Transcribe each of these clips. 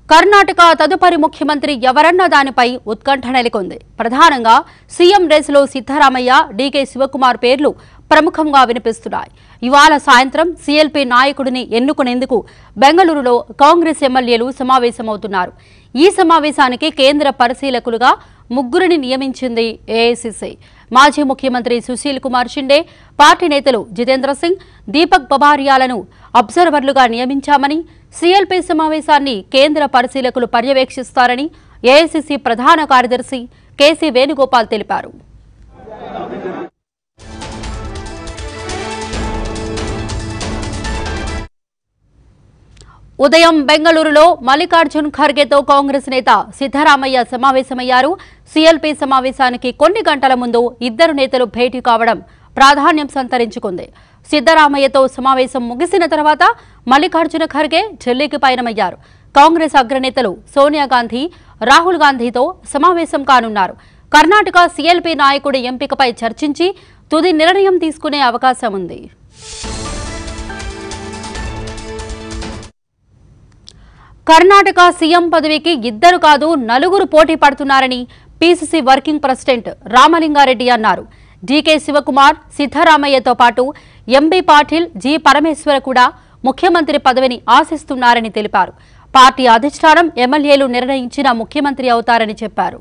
కర్ణాటక తదుపరి ముఖ్యమంత్రి ఎవరన్న దానిపై ఉత్కంఠ నెలకొంది ప్రధానంగా సీఎం రేసులో సిద్దరామయ్య డీకే శివకుమార్ పేర్లు ప్రముఖంగా వినిపిస్తున్నాయి ఇవాళ సాయంత్రం సీఎల్పీ నాయకుడిని ఎన్నుకునేందుకు బెంగళూరులో కాంగ్రెస్ ఎమ్మెల్యేలు సమావేశమవుతున్నారు ఈ సమావేశానికి కేంద్ర పరిశీలకులుగా ముగ్గురిని నియమించింది ఏఐసిసి మాజీ ముఖ్యమంత్రి సుశీల్ కుమార్ షిండే పార్టీ నేతలు జితేంద్ర సింగ్ దీపక్ బబారియాలను అబ్జర్వర్లుగా నియమించామని సీఎల్పీ సమావేశాన్ని కేంద్ర పరిశీలకులు పర్యవేక్షిస్తారని ఏఐసిసి ప్రధాన కార్యదర్శి కేసీ వేణుగోపాల్ తెలిపారు ఉదయం బెంగళూరులో మల్లికార్జున్ ఖర్గేతో కాంగ్రెస్ నేత సిద్దరామయ్య సమావేశమయ్యారు సీఎల్పీ సమావేశానికి కొన్ని గంటల ముందు ఇద్దరు నేతలు భేటీ కావడం ప్రాధాన్యం సంతరించుకుంది సిద్దరామయ్యతో సమావేశం ముగిసిన తర్వాత మల్లికార్జున ఖర్గే ఢిల్లీకి పయనమయ్యారు కాంగ్రెస్ అగ్రనేతలు సోనియా గాంధీ రాహుల్ గాంధీతో సమావేశం కానున్నారు కర్ణాటక సీఎల్పీ నాయకుడి ఎంపికపై చర్చించి తుది నిర్ణయం తీసుకునే అవకాశం ఉంది కర్ణాటక సీఎం పదవికి ఇద్దరు కాదు నలుగురు పోటీ పడుతున్నారని పీసీసీ వర్కింగ్ ప్రెసిడెంట్ రామలింగారెడ్డి అన్నారు డీకే శివకుమార్ సిద్దరామయ్యతో పాటు ఎంబీ పాటిల్ జి పరమేశ్వర కూడా ముఖ్యమంత్రి పదవిని ఆశిస్తున్నారని తెలిపారు పార్టీ అధిష్టానం ఎమ్మెల్యేలు నిర్ణయించిన ముఖ్యమంత్రి అవుతారని చెప్పారు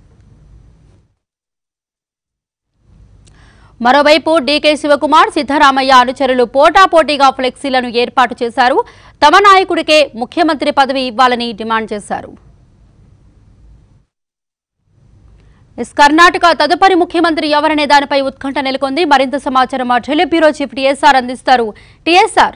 మరోవైపు డీకే శివకుమార్ సిద్దరామయ్య అనుచరులు పోటాపోటీగా ఫ్లెక్సీలను ఏర్పాటు చేశారు తమ నాయకుడికే ముఖ్యమంత్రి పదవి ఇవ్వాలని డిమాండ్ చేశారు ఎస్ కర్ణాటక తదుపరి ముఖ్యమంత్రి ఎవరనే దానిపై ఉత్కంఠ నెలకొంది మరింత సమాచారం మా ఢిల్లీ బ్యూరో చీఫ్ టీఎస్ఆర్ అందిస్తారు టీఎస్ఆర్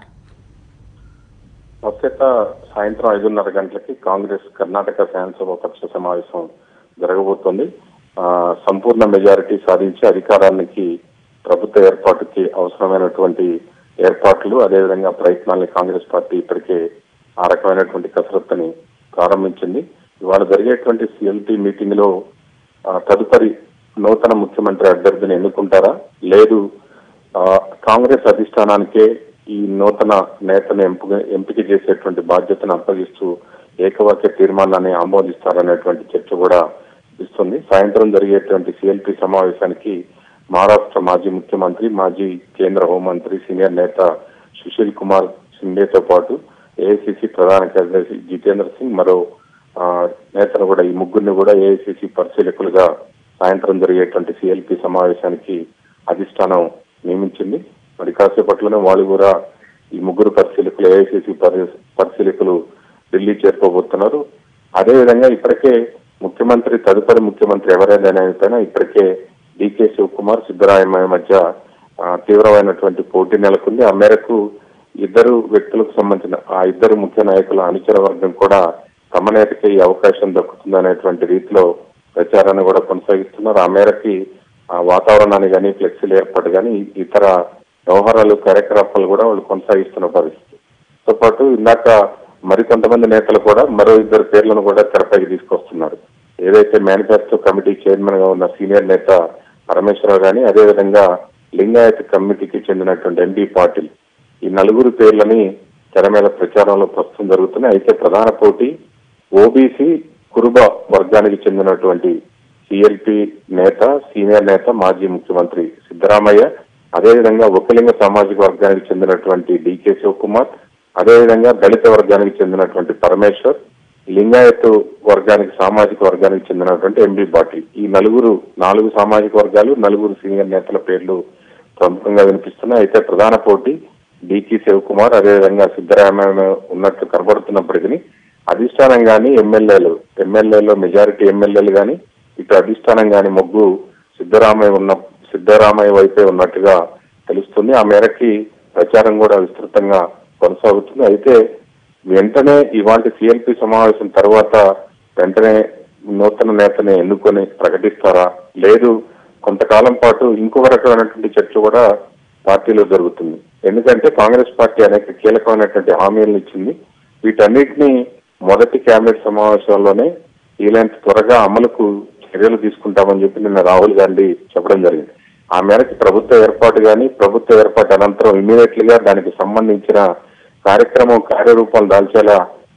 వస్తేత సాయంత్రం ఐదున్నర గంటలకి కాంగ్రెస్ కర్ణాటక శాసనసభ పక్ష సమావేశం జరగబోతోంది ఆ, సంపూర్ణ మెజారిటీ సాధించి అధికారానికి ప్రభుత్వ ఏర్పాటుకి అవసరమైనటువంటి ఏర్పాట్లు అదేవిధంగా ప్రయత్నాల్ని కాంగ్రెస్ పార్టీ ఇప్పటికే ఆ రకమైనటువంటి కసరత్తుని ప్రారంభించింది ఇవాళ జరిగేటువంటి సిఎల్టీ మీటింగ్ లో ఆ, తదుపరి నూతన ముఖ్యమంత్రి అభ్యర్థిని ఎన్నుకుంటారా లేదు ఆ, కాంగ్రెస్ అధిష్టానానికే ఈ నూతన నేతను ఎంపిక ఎంపిక చేసేటువంటి బాధ్యతను అప్పగిస్తూ ఏకవాక్య తీర్మానాన్ని ఆమోదిస్తారనేటువంటి చర్చ కూడా ఇస్తుంది సాయంత్రం జరిగేటువంటి సిఎల్పి సమావేశానికి మహారాష్ట్ర మాజీ ముఖ్యమంత్రి మాజీ కేంద్ర హోంమంత్రి సీనియర్ నేత సుశీల్ కుమార్ షిండేతో పాటు ఏఐసిసి ప్రధాన కార్యదర్శి జితేంద్ర సింగ్ మరో ఆ, నేతను కూడా ఈ ముగ్గురిని కూడా ఏఐసిసి పరిశీలకులుగా సాయంత్రం జరిగేటువంటి సిఎల్పి సమావేశానికి అధిష్టానం నియమించింది మరి కాసేపట్లోనే వాళ్ళు కూడా ఈ ముగ్గురు పరిశీలకులు ఏఐసిసి పరిశీలకులు ఢిల్లీ చేరుకోబోతున్నారు అదేవిధంగా ఇప్పటికే ముఖ్యమంత్రి తదుపరి ముఖ్యమంత్రి ఎవరైనా పైన ఇప్పటికే డికే శివకుమార్ సిద్దరామయ్య మధ్య ఆ, తీవ్రమైనటువంటి పోటీ నెలకొంది ఆ మేరకు ఇద్దరు వ్యక్తులకు సంబంధించిన ఆ ఇద్దరు ముఖ్య నాయకుల అనుచర వర్గం కూడా తమ నేతకి ఈ అవకాశం దక్కుతుందనేటువంటి రీతిలో ప్రచారాన్ని కూడా కొనసాగిస్తున్నారు ఆ మేరకి ఆ వాతావరణాన్ని కానీ ఫ్లెక్సీల ఏర్పాటు కానీ ఇతర వ్యవహారాలు కార్యకలాపాలు కూడా వాళ్ళు కొనసాగిస్తున్న పరిస్థితి తో పాటు ఇందాక మరికొంతమంది నేతలు కూడా మరో ఇద్దరు పేర్లను కూడా తెరపైకి తీసుకొస్తున్నారు ఏదైతే మేనిఫెస్టో కమిటీ చైర్మన్ గా ఉన్న సీనియర్ నేత పరమేశ్వరరావు గాని అదేవిధంగా లింగాయత్ కమిటీకి చెందినటువంటి ఎంబీ పాటిల్ ఈ నలుగురు పేర్లని తెర మీద ప్రచారంలో ప్రస్తుతం జరుగుతున్నాయి అయితే ప్రధాన పోటీ ఓబీసీ కురుబ వర్గానికి చెందినటువంటి సిఎల్పి నేత సీనియర్ నేత మాజీ ముఖ్యమంత్రి సిద్దరామయ్య అదేవిధంగా ఒకలింగ సామాజిక వర్గానికి చెందినటువంటి డికే శివకుమార్ అదేవిధంగా దళిత వర్గానికి చెందినటువంటి పరమేశ్వర్ లింగాయత్ వర్గానికి సామాజిక వర్గానికి చెందినటువంటి ఎంబీ పాటిల్ ఈ నలుగురు నాలుగు సామాజిక వర్గాలు నలుగురు సీనియర్ నేతల పేర్లు ప్రముఖంగా వినిపిస్తున్నాయి అయితే ప్రధాన పోటీ డికి శివకుమార్ అదేవిధంగా సిద్దరామయ్య ఉన్నట్లు కనబడుతున్నప్పటికీ అధిష్టానం గాని ఎమ్మెల్యేలు ఎమ్మెల్యేలో మెజారిటీ ఎమ్మెల్యేలు గాని ఇటు అధిష్టానం గాని మొగ్గు సిద్దరామయ్య ఉన్న సిద్దరామయ్య వైపే ఉన్నట్టుగా తెలుస్తుంది ఆ మేరకి ప్రచారం కూడా విస్తృతంగా కొనసాగుతుంది అయితే వెంటనే ఇవాళ సిఎల్పి సమావేశం తర్వాత వెంటనే నూతన నేతని ఎన్నుకొని ప్రకటిస్తారా లేదు కొంతకాలం పాటు ఇంకొక రకమైనటువంటి చర్చ కూడా పార్టీలో జరుగుతుంది ఎందుకంటే కాంగ్రెస్ పార్టీ అనేక కీలకమైనటువంటి హామీలను ఇచ్చింది వీటన్నిటిని మొదటి కేబినెట్ సమావేశంలోనే వీలైనంత త్వరగా అమలుకు చర్యలు తీసుకుంటామని చెప్పి నిన్న రాహుల్ గాంధీ చెప్పడం జరిగింది ఆ మేరకు ప్రభుత్వ ఏర్పాటు కానీ ప్రభుత్వ ఏర్పాటు అనంతరం ఇమీడియట్ గా దానికి సంబంధించిన కార్యక్రమం కార్యరూపం దాల్చేలా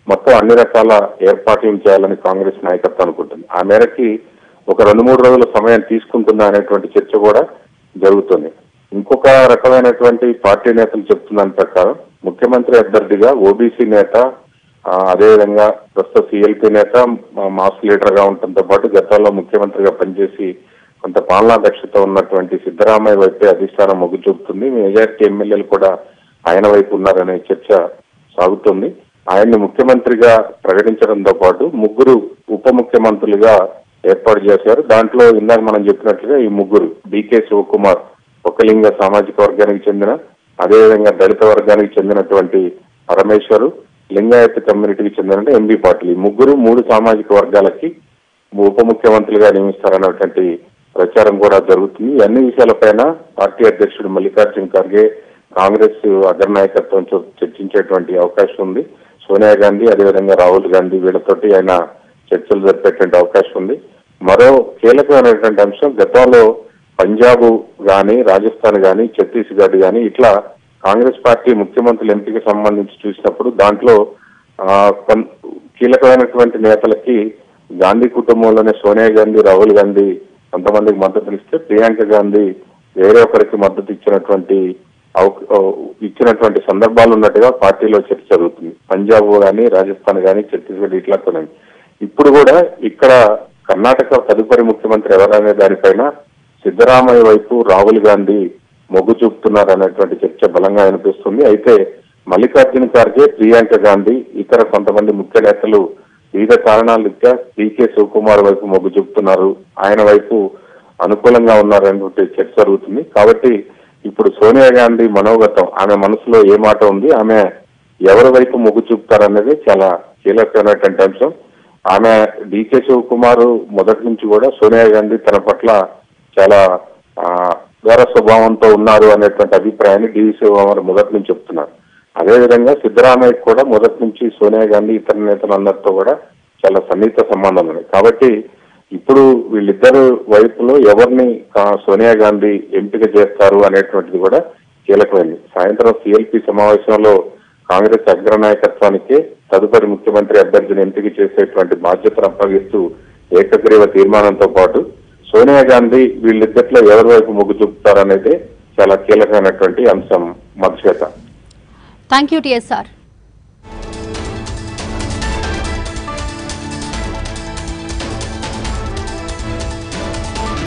మొత్తం అన్ని రకాల ఏర్పాట్లు చేయాలని కాంగ్రెస్ నాయకత్వం అనుకుంటుంది ఆ మేరకి ఒక రెండు మూడు రోజుల సమయం తీసుకుంటుందా అనేటువంటి చర్చ కూడా జరుగుతుంది ఇంకొక రకమైనటువంటి పార్టీ నేతలు చెప్తున్న దాని ప్రకారం ముఖ్యమంత్రి అభ్యర్థిగా ఓబీసీ నేత ఆ, అదేవిధంగా ప్రస్తుత సిఎల్పి నేత మా- మాస్ లీడర్ గా ఉండటంతో పాటు గతంలో ముఖ్యమంత్రిగా పనిచేసి కొంత పాలనా దక్షత ఉన్నటువంటి సిద్దరామయ్య వైపే అధిష్టానం మొగ్గు చూపుతుంది మెజారిటీ ఎమ్మెల్యేలు కూడా ఆయన వైపు ఉన్నారనే చర్చ సాగుతుంది ఆయన్ని ముఖ్యమంత్రిగా ప్రకటించడంతో పాటు ముగ్గురు ఉప ముఖ్యమంత్రులుగా ఏర్పాటు చేశారు దాంట్లో ఇందాక మనం చెప్పినట్లుగా ఈ ముగ్గురు డికే శివకుమార్ ఒకలింగ సామాజిక వర్గానికి చెందిన అదేవిధంగా దళిత వర్గానికి చెందినటువంటి పరమేశ్వరు లింగాయత్ కమ్యూనిటీకి చెందిన ఎంబీ పాటిల్ ఈ ముగ్గురు మూడు సామాజిక వర్గాలకి ఉప ముఖ్యమంత్రులుగా నియమిస్తారన్నటువంటి ప్రచారం కూడా జరుగుతుంది ఈ అన్ని విషయాలపైన పార్టీ అధ్యక్షుడు మల్లికార్జున ఖర్గే కాంగ్రెస్ అగ్రనాయకత్వం చర్చించేటువంటి అవకాశం ఉంది సోనియా గాంధీ అదేవిధంగా రాహుల్ గాంధీ వీళ్ళతోటి ఆయన చర్చలు జరిపేటువంటి అవకాశం ఉంది మరో కీలకమైనటువంటి అంశం గతంలో పంజాబ్ గాని రాజస్థాన్ గాని ఛత్తీస్గఢ్ గాని ఇట్లా కాంగ్రెస్ పార్టీ ముఖ్యమంత్రుల ఎంపిక సంబంధించి చూసినప్పుడు దాంట్లో ఆ, కొన్- కీలకమైనటువంటి నేతలకి గాంధీ కుటుంబంలోనే సోనియా గాంధీ రాహుల్ గాంధీ కొంతమందికి మద్దతు ఇస్తే ప్రియాంక గాంధీ వేరే ఒకరికి మద్దతు ఇచ్చినటువంటి అవ- ఆ, ఇచ్చినటువంటి సందర్భాలు ఉన్నట్టుగా పార్టీలో చర్చ జరుగుతుంది పంజాబ్ గాని రాజస్థాన్ గాని ఛత్తీస్గఢ్ ఇట్లా కొన్ని ఇప్పుడు కూడా ఇక్కడ కర్ణాటక తదుపరి ముఖ్యమంత్రి ఎవరనే దానిపైన సిద్దరామయ్య వైపు రాహుల్ గాంధీ మొగ్గు చూపుతున్నారు అనేటువంటి చర్చ బలంగా వినిపిస్తుంది అయితే మల్లికార్జున ఖార్గే ప్రియాంక గాంధీ ఇతర కొంతమంది ముఖ్య నేతలు వివిధ కారణాల రీత్యా పీకే శివకుమార్ వైపు మొగ్గు చూపుతున్నారు ఆయన వైపు అనుకూలంగా ఉన్నారనేటువంటి చర్చ జరుగుతుంది కాబట్టి ఇప్పుడు సోనియా గాంధీ మనోగతం ఆమె మనసులో ఏ మాట ఉంది ఆమె ఎవరి వైపు మొగ్గు చూపుతారనేది చాలా కీలకమైనటువంటి అంశం ఆమె డీకే శివకుమార్ మొదటి నుంచి కూడా సోనియా గాంధీ తన పట్ల చాలా ఆ, గౌరవ స్వభావంతో ఉన్నారు అనేటువంటి అభిప్రాయాన్ని డివి శివకుమార్ మొదటి నుంచి చెప్తున్నారు అదేవిధంగా సిద్దరామయ్య కూడా మొదటి నుంచి సోనియా గాంధీ ఇతర నేతలు అందరితో కూడా చాలా సన్నిహిత సంబంధం ఉన్నాయి కాబట్టి ఇప్పుడు వీళ్ళిద్దరు వైపులో ఎవరిని కా- సోనియా గాంధీ ఎంపిక చేస్తారు అనేటువంటిది కూడా కీలకమైంది సాయంత్రం సిఎల్పి సమావేశంలో కాంగ్రెస్ అగ్రనాయకత్వానికి తదుపరి ముఖ్యమంత్రి అభ్యర్థిని ఎంపిక చేసేటువంటి బాధ్యతను అప్పగిస్తూ ఏకగ్రీవ తీర్మానంతో పాటు సోనియా గాంధీ వీళ్ళిద్దట్లో ఎవరి వైపు మొగ్గు చూపుతారనేది చాలా కీలకమైనటువంటి అంశం మధ్యత థ్యాంక్ యూ టిఎస్ఆర్